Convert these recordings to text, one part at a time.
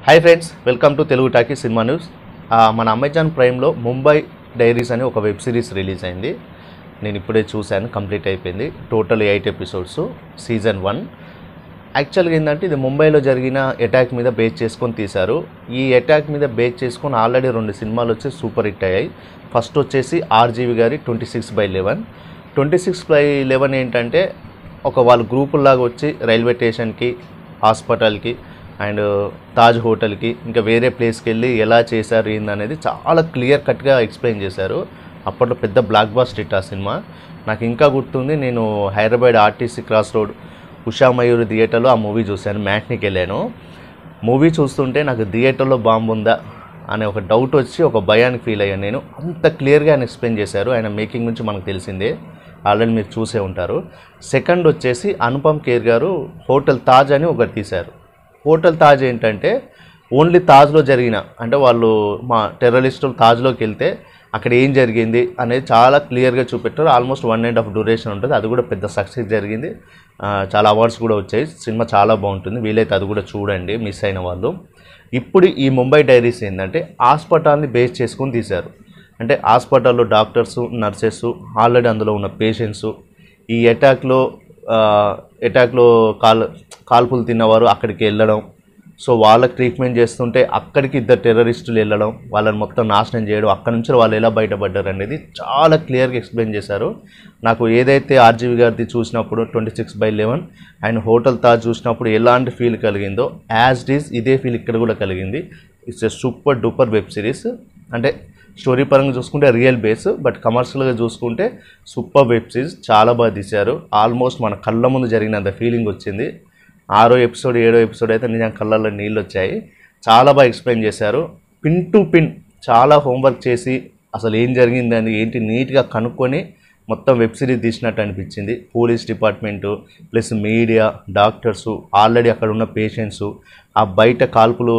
hi friends welcome to Telugu talkie cinema news ఆ, మన Amazon ప్రైమ్లో Mumbai diaries అని ఒక వెబ్ సిరీస్ రిలీజ్ అయింది నేను ఇప్పుడే చూశాను కంప్లీట్ అయిపోయింది total eight episodes season one యాక్చువల్గా ఏంటంటే ఇది ముంబైలో జరిగిన అటాక్ మీద బేస్ చేసుకొని తీశారు ఈ అటాక్ మీద బేస్ చేసుకొని ఆల్రెడీ రెండు సినిమాలు వచ్చి సూపర్ హిట్ అయ్యాయి ఫస్ట్ వచ్చేసి ఆర్జీవి గారి twenty six by eleven twenty six by eleven ఏంటంటే ఒక వాళ్ళ గ్రూపుల్లాగా వచ్చి రైల్వే స్టేషన్కి హాస్పిటల్కి అండ్ తాజ్ హోటల్కి ఇంకా వేరే ప్లేస్కి వెళ్ళి ఎలా చేశారు ఏందనేది చాలా క్లియర్ కట్గా ఎక్స్ప్లెయిన్ చేశారు అప్పట్లో పెద్ద బ్లాక్ బాస్టర్ హిట్ ఆ సినిమా నాకు ఇంకా గుర్తుంది నేను Hyderabad RTC cross road Usha Mayuri థియేటర్లో ఆ మూవీ చూశాను మ్యాట్నికి వెళ్ళాను మూవీ చూస్తుంటే నాకు థియేటర్లో బాంబు ఉందా అనే ఒక డౌట్ వచ్చి ఒక భయానికి ఫీల్ అయ్యాను నేను అంత క్లియర్గా ఆయన ఎక్స్ప్లెయిన్ చేశారు ఆయన మేకింగ్ నుంచి మనకు తెలిసిందే ఆల్రెడీ మీరు చూసే ఉంటారు సెకండ్ వచ్చేసి అనుపమ్ ఖేర్ గారు హోటల్ తాజ్ అని ఒకటి తీశారు హోటల్ తాజ్ ఏంటంటే ఓన్లీ తాజ్లో జరిగిన అంటే వాళ్ళు మా టెర్రరిస్టులు తాజ్లోకి వెళ్తే అక్కడ ఏం జరిగింది అనేది చాలా క్లియర్గా చూపెట్టారు almost one and half duration ఉంటుంది అది కూడా పెద్ద సక్సెస్ జరిగింది ఆ, చాలా అవార్డ్స్ కూడా వచ్చాయి సినిమా చాలా బాగుంటుంది వీలైతే అది కూడా చూడండి మిస్ అయిన వాళ్ళు ఇప్పుడు ఈ ముంబై డైరీస్ ఏంటంటే హాస్పిటల్ని బేస్ చేసుకొని తీశారు అంటే హాస్పిటల్లో డాక్టర్స్ నర్సెస్ ఆల్రెడీ అందులో ఉన్న పేషెంట్స్ ఈ అటాక్లో అటాక్లో కాల్ కాల్పులు తిన్నవారు అక్కడికి వెళ్ళడం సో వాళ్ళకి ట్రీట్మెంట్ చేస్తుంటే అక్కడికి ఇద్దరు టెర్రరిస్టులు వెళ్ళడం వాళ్ళని మొత్తం నాశనం చేయడం అక్కడ నుంచి వాళ్ళు ఎలా బయటపడ్డారు అనేది చాలా క్లియర్గా ఎక్స్ప్లెయిన్ చేశారు నాకు ఏదైతే ఆర్జీవి గారిది చూసినప్పుడు twenty six by eleven and hotel Taj చూసినప్పుడు ఎలాంటి ఫీల్ కలిగిందో యాజ్ డీస్ ఇదే ఫీల్ ఇక్కడ కూడా కలిగింది it's a super duper web series అంటే స్టోరీ పరంగా చూసుకుంటే రియల్ బేస్ బట్ కమర్షియల్గా చూసుకుంటే సూపర్ వెబ్ సిరీస్ చాలా బాగా తీశారు ఆల్మోస్ట్ మన కళ్ళ ముందు జరిగినంత ఫీలింగ్ వచ్చింది ఆరో ఎపిసోడ్ ఏడో ఎపిసోడ్ అయితే నిజంగా కళ్ళల్లో నీళ్ళు వచ్చాయి చాలా బాగా ఎక్స్ప్లెయిన్ చేశారు పిన్ టు పిన్ చాలా హోంవర్క్ చేసి అసలు ఏం జరిగిందని ఏంటి నీట్గా కనుక్కొని మొత్తం వెబ్ సిరీస్ తీసినట్టు అనిపించింది police department plus media doctors already అక్కడ ఉన్న పేషెంట్స్ ఆ బయట కాల్పులు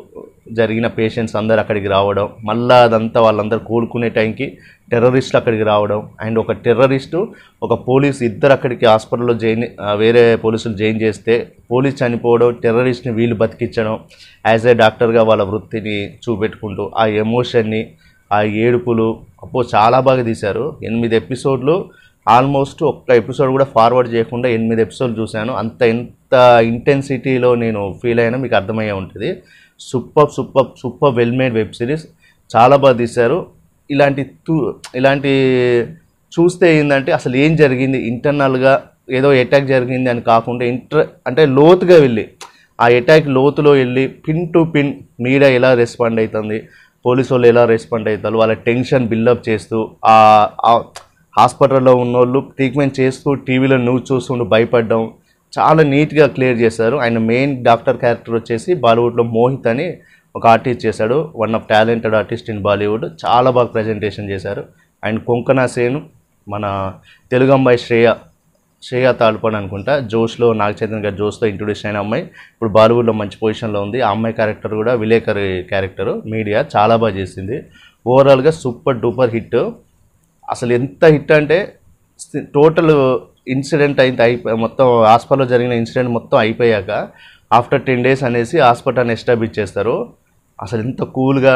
జరిగిన పేషెంట్స్ అందరు అక్కడికి రావడం మళ్ళా అదంతా వాళ్ళందరూ కోలుకునే టైంకి టెర్రరిస్టులు అక్కడికి రావడం అండ్ ఒక టెర్రరిస్టు ఒక పోలీస్ ఇద్దరు అక్కడికి హాస్పిటల్లో జైన్ ఆ, వేరే పోలీసులు జైన్ చేస్తే పోలీస్ చనిపోవడం టెర్రరిస్ట్ని వీళ్ళు బతికించడం యాజ్ ఏ డాక్టర్గా వాళ్ళ వృత్తిని చూపెట్టుకుంటూ ఆ ఎమోషన్ని ఆ ఏడుపులు అప్పో చాలా బాగా తీశారు ఎనిమిది ఎపిసోడ్లు ఆల్మోస్ట్ ఒక్క ఎపిసోడ్ కూడా ఫార్వర్డ్ చేయకుండా ఎనిమిది ఎపిసోడ్ చూశాను అంత ఎంత ఇంటెన్సిటీలో నేను ఫీల్ అయినా మీకు అర్థమయ్యే ఉంటుంది super super super well made web series చాలా బాగా తీశారు ఇలాంటి తూ ఇలాంటి చూస్తే ఏంటంటే అసలు ఏం జరిగింది ఇంటర్నల్గా ఏదో అటాక్ జరిగింది అని కాకుండా ఇంటర్ అంటే లోతుగా వెళ్ళి ఆ అటాక్ లోతులో వెళ్ళి పిన్ టు పిన్ మీడియా ఎలా రెస్పాండ్ అవుతుంది పోలీసు వాళ్ళు ఎలా రెస్పాండ్ అవుతారు వాళ్ళ టెన్షన్ బిల్డప్ చేస్తూ ఆ ఆ హాస్పిటల్లో ఉన్నోళ్ళు ట్రీట్మెంట్ చేస్తూ టీవీలో న్యూస్ చూస్తుంటూ భయపడడం చాలా నీట్గా క్లియర్ చేశారు ఆయన మెయిన్ డాక్టర్ క్యారెక్టర్ వచ్చేసి బాలీవుడ్లో మోహిత్ అని ఒక ఆర్టిస్ట్ చేశాడు one of talented artist in Bollywood చాలా బాగా ప్రజెంటేషన్ చేశారు అండ్ కొంకనా సేన్ మన తెలుగు అమ్మాయి శ్రేయ శ్రేయ తాల్పన్ అనుకుంటా జోష్లో నాగ చైతన్య గారు జోష్లో ఇంట్రొడ్యూస్ అయిన అమ్మాయి ఇప్పుడు బాలీవుడ్లో మంచి పొజిషన్లో ఉంది ఆ అమ్మాయి క్యారెక్టర్ కూడా విలేకరి క్యారెక్టర్ మీడియా చాలా బాగా చేసింది ఓవరాల్గా సూపర్ డూపర్ హిట్ అసలు ఎంత హిట్ అంటే టోటల్ ఇన్సిడెంట్ అయింది అయిపో మొత్తం హాస్పిటల్లో జరిగిన ఇన్సిడెంట్ మొత్తం అయిపోయాక ఆఫ్టర్ టెన్ డేస్ అనేసి హాస్పిటల్ని ఎస్టాబ్లిష్ చేస్తారు అసలు ఎంత కూల్గా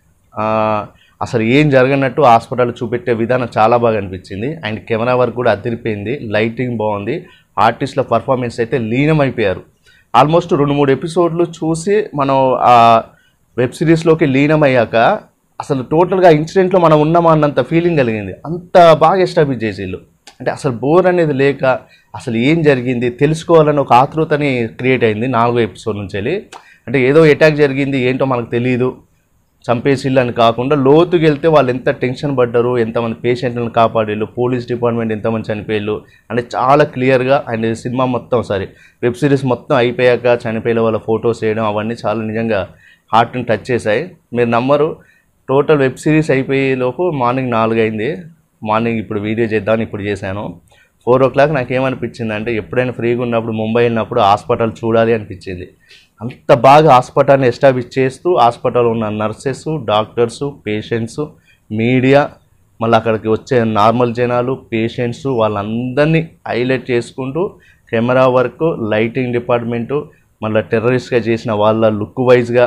అసలు ఏం జరగనట్టు హాస్పిటల్ చూపెట్టే విధానం చాలా బాగా అనిపించింది అండ్ కెమెరా వర్క్ కూడా అదిరిపోయింది లైటింగ్ బాగుంది ఆర్టిస్టుల పర్ఫార్మెన్స్ అయితే లీనమైపోయారు ఆల్మోస్ట్ రెండు మూడు ఎపిసోడ్లు చూసి మనం ఆ వెబ్ సిరీస్లోకి లీనమయ్యాక అసలు టోటల్గా ఇన్సిడెంట్లో మనం ఉన్నామా అన్నంత ఫీలింగ్ కలిగింది అంత బాగా ఎస్టాబ్లిష్ చేసేళ్ళు అంటే అసలు బోర్ అనేది లేక అసలు ఏం జరిగింది తెలుసుకోవాలని ఒక ఆతృతని క్రియేట్ అయింది నాలుగో ఎపిసోడ్ నుంచి వెళ్ళి అంటే ఏదో అటాక్ జరిగింది ఏంటో మనకు తెలియదు చంపేసిళ్ళు అని కాకుండా లోతుకి వెళ్తే వాళ్ళు ఎంత టెన్షన్ పడ్డారు ఎంతమంది పేషెంట్లను కాపాడేళ్ళు పోలీస్ డిపార్ట్మెంట్ ఎంతమంది చనిపోయారు అంటే చాలా క్లియర్గా అండ్ సినిమా మొత్తం సారీ వెబ్ సిరీస్ మొత్తం అయిపోయాక చనిపోయిన వాళ్ళ ఫొటోస్ వేయడం అవన్నీ చాలా నిజంగా హార్ట్ని టచ్ చేశాయి మీరు నమ్మరు టోటల్ వెబ్ సిరీస్ అయిపోయే లోపు మార్నింగ్ నాలుగు అయింది మార్నింగ్ ఇప్పుడు వీడియో చేద్దామని ఇప్పుడు చేశాను ఫోర్ ఓ క్లాక్ నాకు ఏమనిపించింది అంటే ఎప్పుడైనా ఫ్రీగా ఉన్నప్పుడు ముంబై వెళ్ళినప్పుడు హాస్పిటల్ చూడాలి అనిపించింది అంత బాగా హాస్పిటల్ని ఎస్టాబ్లిష్ చేస్తూ హాస్పిటల్ ఉన్న నర్సెస్ డాక్టర్స్ పేషెంట్స్ మీడియా మళ్ళీ అక్కడికి వచ్చే నార్మల్ జనాలు పేషెంట్స్ వాళ్ళందరినీ హైలైట్ చేసుకుంటూ కెమెరా వర్క్ లైటింగ్ డిపార్ట్మెంటు మళ్ళీ టెర్రరిస్ట్గా చేసిన వాళ్ళ లుక్ వైజ్గా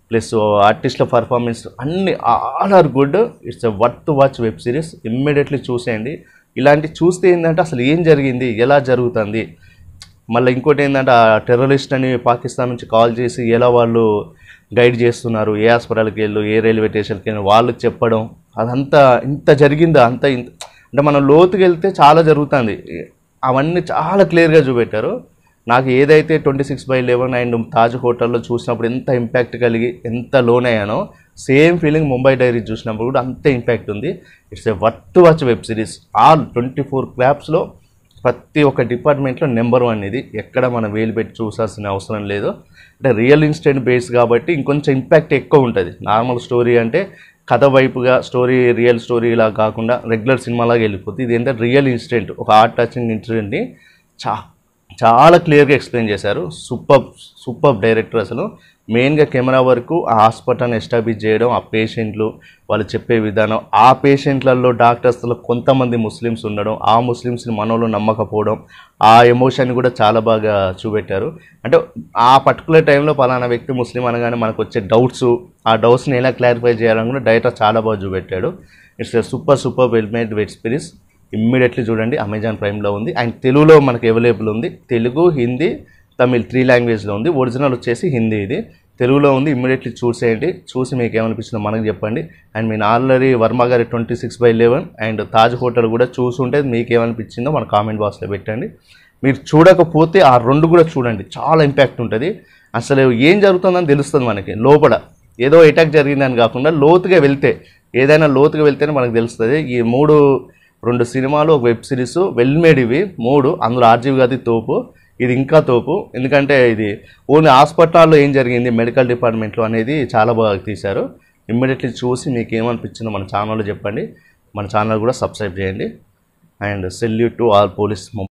ప్లస్ ఆర్టిస్ట్ల పర్ఫార్మెన్స్ అన్ని all are good it's a worth watch web series immediately చూసేయండి ఇలాంటి చూస్తే ఏంటంటే అసలు ఏం జరిగింది ఎలా జరుగుతుంది మళ్ళీ ఇంకోటి ఏంటంటే ఆ టెర్రరిస్ట్ అని పాకిస్తాన్ నుంచి కాల్ చేసి ఎలా వాళ్ళు గైడ్ చేస్తున్నారు ఏ హాస్పిటల్కి వెళ్ళు ఏ రైల్వే స్టేషన్కి వెళ్ళు వాళ్ళు చెప్పడం అదంతా ఇంత జరిగిందా అంత ఇంత అంటే మనం లోతుకి వెళ్తే చాలా జరుగుతుంది అవన్నీ చాలా క్లియర్గా చూపెట్టారు నాకు ఏదైతే twenty six by eleven and Taj హోటల్లో చూసినప్పుడు ఎంత ఇంపాక్ట్ కలిగి ఎంత లోన్ అయ్యానో సేమ్ ఫీలింగ్ ముంబై డైరీ చూసినప్పుడు కూడా అంతే ఇంపాక్ట్ ఉంది it's a worth watch web series all twenty four క్లాప్స్లో ప్రతి ఒక్క డిపార్ట్మెంట్లో నెంబర్ వన్ ఇది ఎక్కడ మనం వేలు పెట్టి చూసాల్సిన అవసరం లేదు అంటే రియల్ ఇన్స్టెంట్ బేస్ కాబట్టి ఇంకొంచెం ఇంపాక్ట్ ఎక్కువ ఉంటుంది నార్మల్ స్టోరీ అంటే కథ వైపుగా స్టోరీ రియల్ స్టోరీ ఇలా కాకుండా రెగ్యులర్ సినిమాలాగా వెళ్ళిపోతుంది ఇది ఏంటంటే రియల్ ఇన్సిడెంట్ ఒక హార్ట్ టచింగ్ ఇన్సిడెంట్ని చా చాలా క్లియర్గా ఎక్స్ప్లెయిన్ చేశారు సూపర్ సూపర్ డైరెక్టర్ అసలు మెయిన్గా కెమెరా వరకు ఆ హాస్పిటల్ని ఎస్టాబ్లిష్ చేయడం ఆ పేషెంట్లు వాళ్ళు చెప్పే విధానం ఆ పేషెంట్లలో డాక్టర్స్లో కొంతమంది ముస్లిమ్స్ ఉండడం ఆ ముస్లిమ్స్ని మనోళ్ళు నమ్మకపోవడం ఆ ఎమోషన్ కూడా చాలా బాగా చూపెట్టారు అంటే ఆ పర్టికులర్ టైంలో పలానా వ్యక్తి ముస్లిం అనగానే మనకు వచ్చే డౌట్స్ ఆ డౌట్స్ని ఎలా క్లారిఫై చేయాలని కూడా డైరెక్టర్ చాలా బాగా చూపెట్టాడు it's super super well made web series immediately చూడండి అమెజాన్ ప్రైమ్లో ఉంది అండ్ తెలుగులో మనకు అవైలబుల్ ఉంది తెలుగు హిందీ తమిళ్ త్రీ లాంగ్వేజ్లో ఉంది ఒరిజినల్ వచ్చేసి హిందీ ఇది తెలుగులో ఉంది ఇమ్మీడియట్లీ చూసేయండి చూసి మీకు ఏమనిపించిందో మనకు చెప్పండి అండ్ మీ ఆల్రెడీ వర్మ గారి twenty six by eleven and Taj hotel కూడా చూసుంటే మీకు ఏమనిపించిందో మన కామెంట్ బాక్స్లో పెట్టండి మీరు చూడకపోతే ఆ రెండు కూడా చూడండి చాలా ఇంపాక్ట్ ఉంటుంది అసలు ఏం జరుగుతుందని తెలుస్తుంది మనకి లోపల ఏదో అటాక్ జరిగిందని కాకుండా లోతుగా వెళ్తే ఏదైనా లోతుగా వెళ్తేనే మనకు తెలుస్తుంది ఈ మూడు రెండు సినిమాలు ఒక వెబ్ సిరీస్ వెల్ మేడ్ ఇవి మూడు అందులో ఆర్జీవి గారి తోపు ఇది ఇంకా తోపు ఎందుకంటే ఇది ఓన్లీ హాస్పిటల్లో ఏం జరిగింది మెడికల్ డిపార్ట్మెంట్లో అనేది చాలా బాగా తీశారు ఇమ్మీడియట్లీ చూసి మీకు ఏమనిపించిందో మన ఛానల్లో చెప్పండి మన ఛానల్ కూడా సబ్స్క్రైబ్ చేయండి and salute to all police